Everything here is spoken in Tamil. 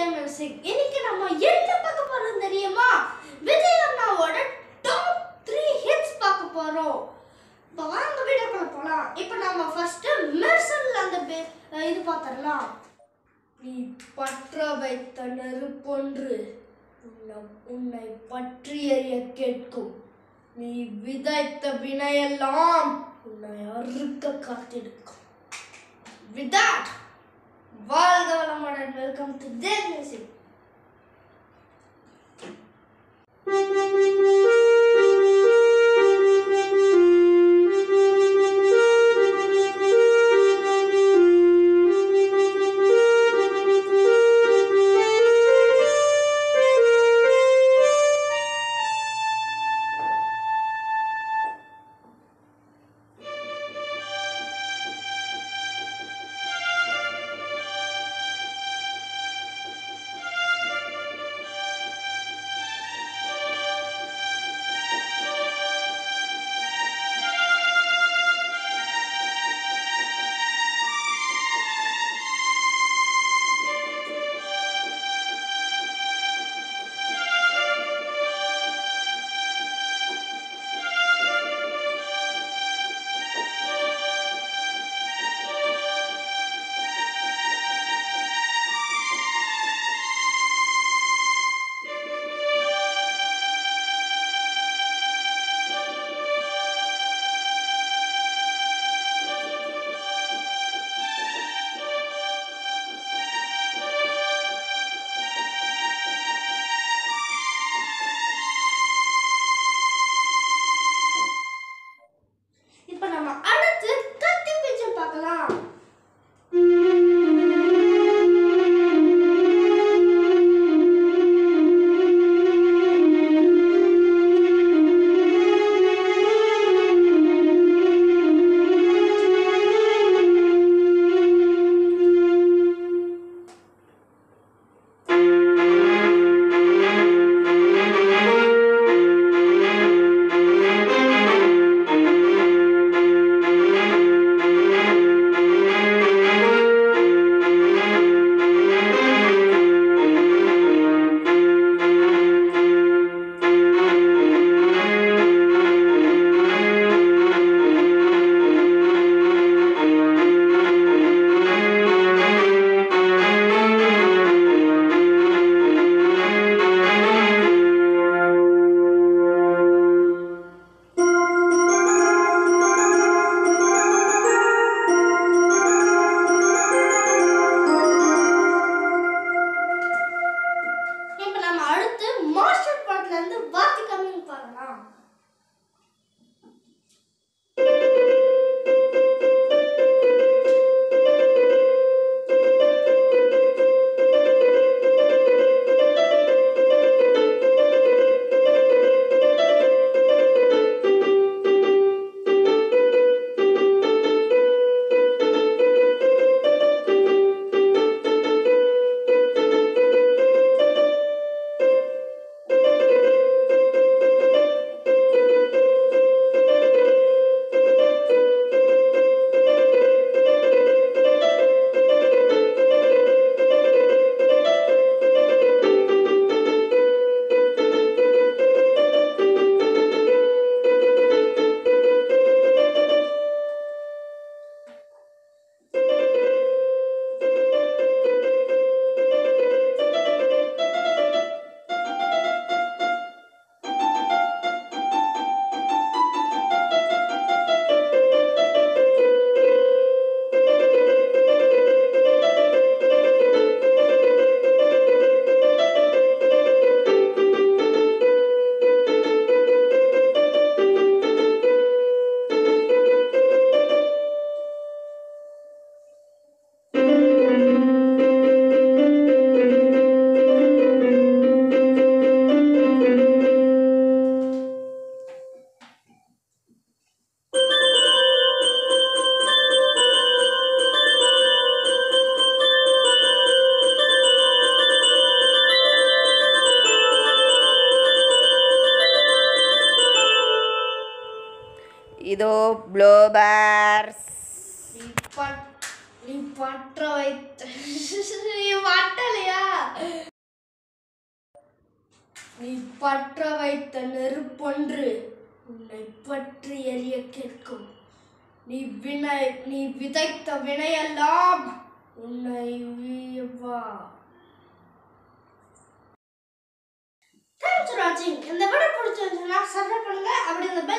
மியூசிக் இன்னைக்கு நம்ம என்ன பார்க்க போறோம் தெரியுமா விஜய் அண்ணாவோட டாப் த்ரீ ஹிட்ஸ் பார்க்க போறோம் இப்போ வாங்க வீடியோக்குள்ள போலாம் இப்போ நம்ம ஃபர்ஸ்ட் மெர்சல் அந்த பே- அஹ் இது பார்த்தரலாம் நீ பற்ற வைத்த நெருப்பொன்று உன்னை உன்னை பற்றி எறிய கேட்கும் நீ விதைத்த வினையெல்லாம் உன்னை அறுக்க காத்திருக்கும் With that, வாழ்க வளமுடன் வெல்கம் டு தேவ் மியூசிக் இப்போ நம்ம அடுத்து கத்தி பிச்சம் பார்க்கலாம் இப்போ நம்ம அடுத்து மாஸ்டர் படத்துல இருந்து வாத்தி கம்மிங் பார்க்கலாம் இதோ ப்ளோபர்ஸ் நீ பட் நீ பற்ற வைத்த நீ பட்டலையா நீ பற்ற வைத்த நெருப்பொன்று உன்னை பற்றி எரிய கேட்கும் நீ வினை நீ விதைத்த வினையெல்லாம் உன்னை வீழ்வா தேங்க்ஸ் வாட்சிங் இந்த வீடியோ பிடிச்சிருந்துச்சுன்னா சப்ஸ்கிரைப் பண்ணுங்க அப்படி இந்த bell